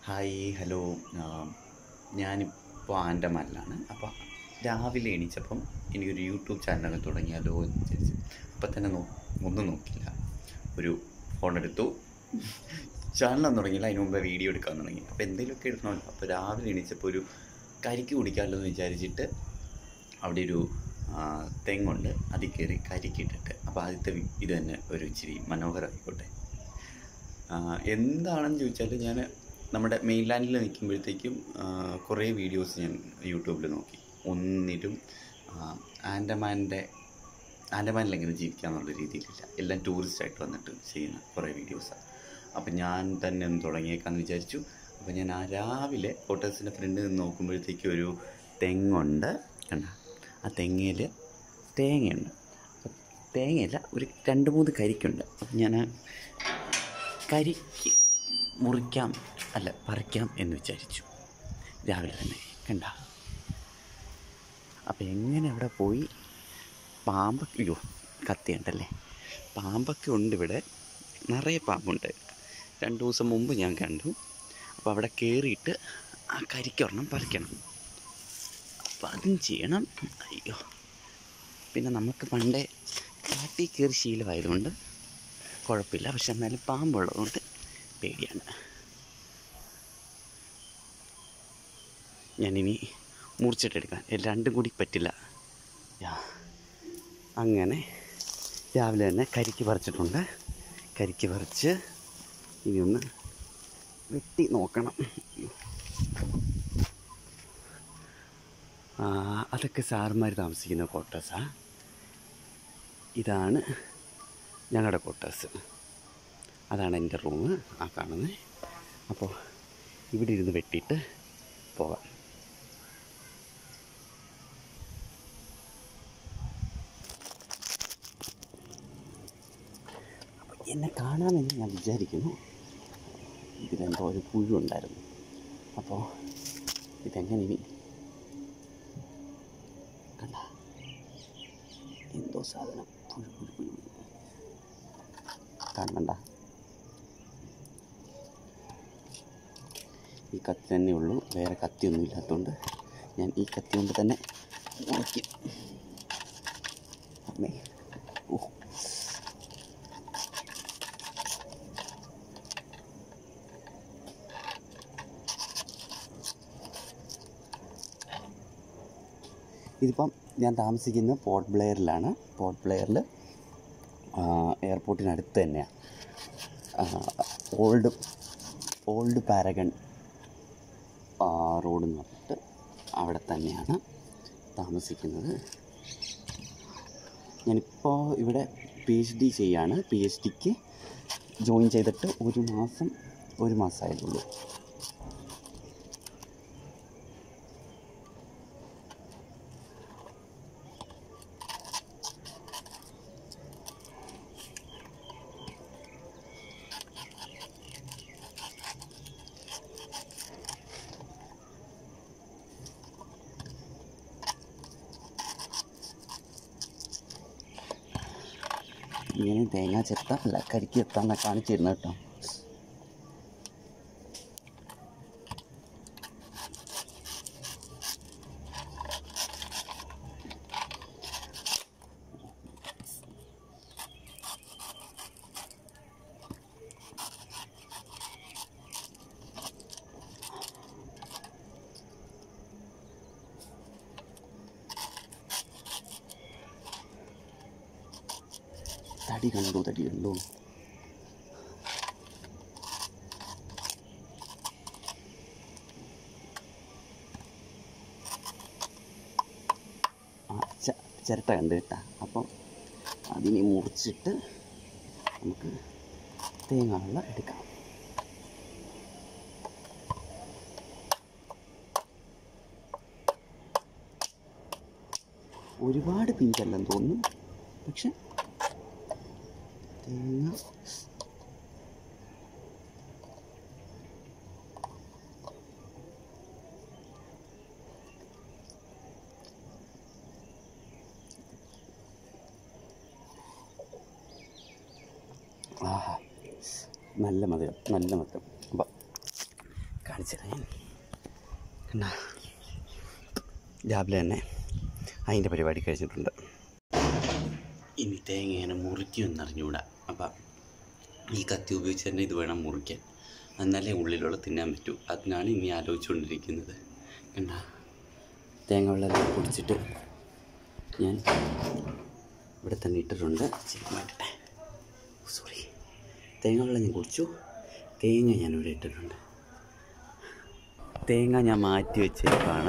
hi hello ഞാനിപ്പോൾ ആൻഡമാനിലാണ് അപ്പോൾ രാവിലെ എണീച്ചപ്പം എനിക്കൊരു യൂട്യൂബ് ചാനൽ തുടങ്ങിയാലോ എന്ന് വിചാരിച്ചു അപ്പം തന്നെ നോ ഒന്നും നോക്കില്ല ഒരു ഫോൺ എടുത്തു ചാനലൊന്നും തുടങ്ങിയില്ല അതിന് മുമ്പേ വീഡിയോ എടുക്കാൻ തുടങ്ങി അപ്പോൾ എന്തെങ്കിലുമൊക്കെ എടുക്കണമല്ലോ അപ്പോൾ രാവിലെ എണീച്ചപ്പോൾ ഒരു കരിക്ക് കുടിക്കാമല്ലോ എന്ന് വിചാരിച്ചിട്ട് അവിടെ ഒരു ആ, തെങ്ങുണ്ട് അതിൽ കയറി കരിക്കിട്ടിട്ട് അപ്പോൾ ആദ്യത്തെ വി- ഇത് തന്നെ ഒരു ഇച്ചിരി മനോഹരമായിക്കോട്ടെ ആ, എന്താണെന്ന് ചോദിച്ചാൽ ഞാൻ നമ്മുടെ മെയിൻലാൻഡിൽ നിൽക്കുമ്പോഴത്തേക്കും കുറേ വീഡിയോസ് ഞാൻ യൂട്യൂബിൽ നോക്കി ഒന്നിലും ആ, ആൻഡമാൻ്റെ ആൻഡമാനിൽ എങ്ങനെ ജീവിക്കാന്നുള്ള രീതിയിലില്ല എല്ലാം ടൂറിസ്റ്റായിട്ട് വന്നിട്ട് ചെയ്യുന്ന കുറേ വീഡിയോസാണ് അപ്പം ഞാൻ തന്നെ ഒന്ന് തുടങ്ങിയേക്കാന്ന് വിചാരിച്ചു അപ്പം ഞാൻ ആ രാവിലെ ഫോട്ടോസിൻ്റെ ഫ്രണ്ടിൽ നിന്ന് നോക്കുമ്പോഴത്തേക്കും ഒരു തെങ്ങുണ്ട് കണ്ട ആ തെങ്ങയിൽ തേങ്ങയുണ്ട് അപ്പം തേങ്ങയല്ല ഒരു രണ്ട് മൂന്ന് കരിക്കുണ്ട് അപ്പം ഞാൻ ആ കരിക്ക് മുറിക്കാം അല്ല പറിക്കാം എന്ന് വിചാരിച്ചു രാവിലെ തന്നെ കണ്ട അപ്പം എങ്ങനെ അവിടെ പോയി പാമ്പൊക്കെ അയ്യോ കത്തിയുണ്ടല്ലേ പാമ്പൊക്കെ ഉണ്ട് ഇവിടെ നിറയെ പാമ്പുണ്ട് രണ്ട് ദിവസം മുമ്പ് ഞാൻ കണ്ടു അപ്പോൾ അവിടെ കയറിയിട്ട് ആ കരിക്കൊരെണ്ണം പറിക്കണം അപ്പം അതും ചെയ്യണം അയ്യോ പിന്നെ നമുക്ക് പണ്ടേ കാട്ടിൽ കയറി ശീലമായതുകൊണ്ട് കുഴപ്പമില്ല പക്ഷെ എന്നാലും പാമ്പുള്ളതുകൊണ്ട് പേടിയാണ് ഞാനിനി മുറിച്ചിട്ടെടുക്കാം രണ്ടും കൂടി പറ്റില്ല യാ അങ്ങനെ രാവിലെ തന്നെ കരിക്ക് പറിച്ചിട്ടുണ്ട് കരിക്ക് പറിച്ച് ഇനി ഒന്ന് വെട്ടി നോക്കണം ആ, അതൊക്കെ സാറുമാർ താമസിക്കുന്ന ക്വാർട്ടേഴ്സാണ് ഇതാണ് ഞങ്ങളുടെ ക്വാർട്ടേഴ്സ് അതാണ് എൻ്റെ റൂം ആ കാണുന്നത് അപ്പോൾ ഇവിടെ ഇരുന്ന് വെട്ടിയിട്ട് പോകാം അപ്പോൾ എന്നെ കാണാമെന്ന് ഞാൻ വിചാരിക്കുന്നു ഇതിലെന്തോ ഒരു പുഴു ഉണ്ടായിരുന്നു അപ്പോൾ ഇതെങ്ങനെ ഇനി കണ്ട എന്തോ സാധനം പുഴു പുഴു പുഴു കാണണ്ട ഈ കത്തി തന്നെ ഉള്ളൂ വേറെ കത്തിയൊന്നും ഇല്ലാത്തതുകൊണ്ട് ഞാൻ ഈ കത്തി കൊണ്ട് തന്നെ മുറിക്കും അമ്മേ ഓ ഇതിപ്പം ഞാൻ താമസിക്കുന്ന പോർട്ട് ബ്ലെയറിലാണ് പോർട്ട് ബ്ലെയറിൽ എയർപോർട്ടിനടുത്ത് തന്നെയാണ് ഓൾഡ് ഓൾഡ് പാരഗൺ റോഡ് എന്ന് പറഞ്ഞിട്ട് അവിടെ തന്നെയാണ് താമസിക്കുന്നത് ഞാനിപ്പോൾ ഇവിടെ പി എച്ച് ഡി ചെയ്യാണ് പി എച്ച് ഡിക്ക് ജോയിൻ ചെയ്തിട്ട് ഒരു മാസം ഒരു മാസമായിട്ടുള്ളൂ ഇങ്ങനെ തേങ്ങ ചെത്ത അല്ല കരിക്ക് എത്താന്ന് കാണിച്ചിരുന്നു കേട്ടോ തടി കണ്ടു തടി കണ്ടു ആ ച- ചിരട്ട കണ്ട് കേട്ടാ അപ്പം അതിനെ മുറിച്ചിട്ട് നമുക്ക് തേങ്ങ വെള്ളം എടുക്കാം ഒരുപാട് പിഞ്ചല്ലെന്ന് തോന്നുന്നു പക്ഷെ തേങ്ങ ആഹാ നല്ല മധുരം നല്ല മധുരം അപ്പം കാണിച്ചു തരാം ഞാൻ കണ്ടാ രാവിലെ തന്നെ അതിൻ്റെ പരിപാടി കഴിച്ചിട്ടുണ്ട് ഇനി തേങ്ങ ഇങ്ങനെ മുറിക്കുമെന്ന് അറിഞ്ഞുകൂടാ അപ്പം ഈ കത്തി ഉപയോഗിച്ച് തന്നെ ഇത് വേണം മുറിക്കാൻ എന്നാലേ ഉള്ളിലുള്ള തിന്നാൻ പറ്റൂ അതിനാണ് ഇനി ആലോചിച്ചുകൊണ്ടിരിക്കുന്നത് കണ്ടാ തേങ്ങ വെള്ളം കുടിച്ചിട്ട് ഞാൻ ഇവിടെ തന്നെ ഇട്ടിട്ടുണ്ട് ശരി മാറ്റട്ടെ സോറി തേങ്ങ വെള്ളം ഞാൻ കുടിച്ചു തേങ്ങ ഞാൻ ഇവിടെ ഇട്ടിട്ടുണ്ട് തേങ്ങ ഞാൻ മാറ്റി വെച്ചേക്കാണ്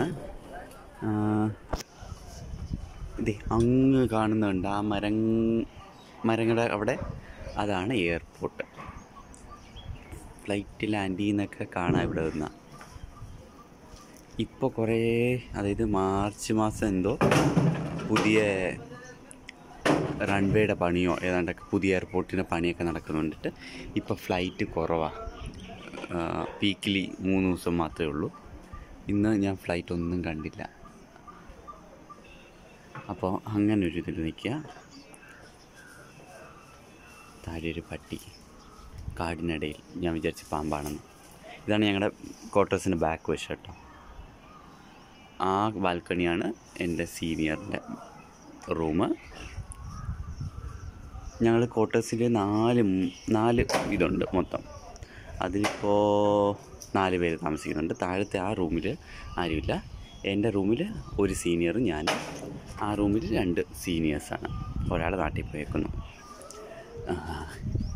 ഇത് അങ്ങ് കാണുന്നുണ്ട് ആ മരം മരങ്ങളുടെ അവിടെ അതാണ് എയർപോർട്ട് ഫ്ലൈറ്റ് ലാൻഡ് ചെയ്യുന്നൊക്കെ കാണാം ഇവിടെ നിന്ന് ഇപ്പോൾ കുറേ അതായത് മാർച്ച് മാസം എന്തോ പുതിയ റൺവേയുടെ പണിയോ ഏതാണ്ടൊക്കെ പുതിയ എയർപോർട്ടിൻ്റെ പണിയൊക്കെ നടക്കുന്നുണ്ടിട്ട് ഇപ്പോൾ ഫ്ലൈറ്റ് കുറവാണ് വീക്കിലി മൂന്ന് ദിവസം മാത്രമേ ഉള്ളൂ ഇന്ന് ഞാൻ ഫ്ലൈറ്റ് ഒന്നും കണ്ടില്ല അപ്പോൾ അങ്ങനെ ഒരു ഇതിൽ നിൽക്കുക താഴെ ഒരു പട്ടി കാടിനിടയിൽ ഞാൻ വിചാരിച്ച പാമ്പാണെന്ന് ഇതാണ് ഞങ്ങളുടെ ക്വാർട്ടേഴ്സിൻ്റെ ബാക്ക് വശം കേട്ടോ ആ ബാൽക്കണിയാണ് എൻ്റെ സീനിയറിൻ്റെ റൂം ഞങ്ങൾ ക്വാർട്ടേഴ്സിൽ നാല് മ് നാല് ഇതുണ്ട് മൊത്തം അതിലിപ്പോൾ നാല് പേര് താമസിക്കുന്നുണ്ട് താഴത്തെ ആ റൂമിൽ ആരുമില്ല എൻ്റെ റൂമിൽ ഒരു സീനിയറും ഞാനും ആ റൂമിൽ രണ്ട് സീനിയേഴ്സാണ് ഒരാൾ നാട്ടിൽ പോയേക്കുന്നു ആ,